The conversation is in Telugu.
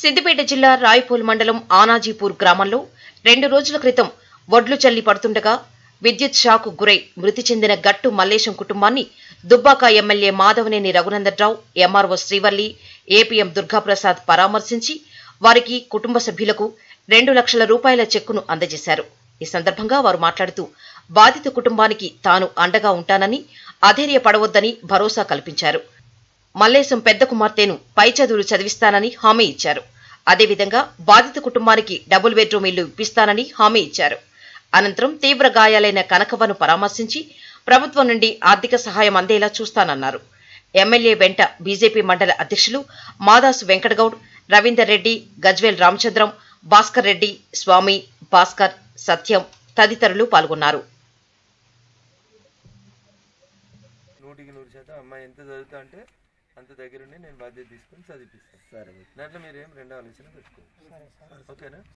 సిద్దిపేట జిల్లా రాయపూల్ మండలం ఆనాజీపూర్ గ్రామంలో రెండు రోజుల క్రితం వడ్లు చల్లి పడుతుండగా విద్యుత్ షాకు గురై మృతి చెందిన గట్టు మల్లేశం కుటుంబాన్ని Dubbaka MLA Madhavaneni Raghunandanrao MRO Srivalli APM Durgaprasad పరామర్శించి వారికి కుటుంబ సభ్యులకు రెండు లక్షల రూపాయల చెక్కును అందజేశారు ఈ సందర్భంగా వారు మాట్లాడుతూ బాధిత కుటుంబానికి తాను అండగా ఉంటానని అధైర్యపడవద్దని భరోసా కల్పించారు మల్లేశం పెద్ద కుమార్తెను పై చదువులు చదివిస్తానని హామీ ఇచ్చారు అదేవిధంగా బాధిత కుటుంబానికి డబుల్ బెడ్రూమ్ ఇల్లు ఇప్పిస్తానని హామీ ఇచ్చారు అనంతరం తీవ్ర గాయాలైన కనకవ్వను పరామర్శించి ప్రభుత్వం నుండి ఆర్థిక సహాయం అందేలా చూస్తానన్నారు ఎమ్మెల్యే వెంట బీజేపీ మండల అధ్యక్షులు మాదాసు వెంకటగౌడ్ రవీందర్ రెడ్డి గజ్వేల్ రామచంద్రం భాస్కర్ రెడ్డి స్వామి భాస్కర్ సత్యం తదితరులు పాల్గొన్నారు నూటికి నూరు శాతం అమ్మాయి ఎంత చదువుతా అంటే అంత దగ్గరుండి నేను బాధ్యత తీసుకొని చదివిపిస్తాను సరే దాంట్లో మీరు ఏం రెండో ఆలోచన పెట్టుకోండి ఓకేనా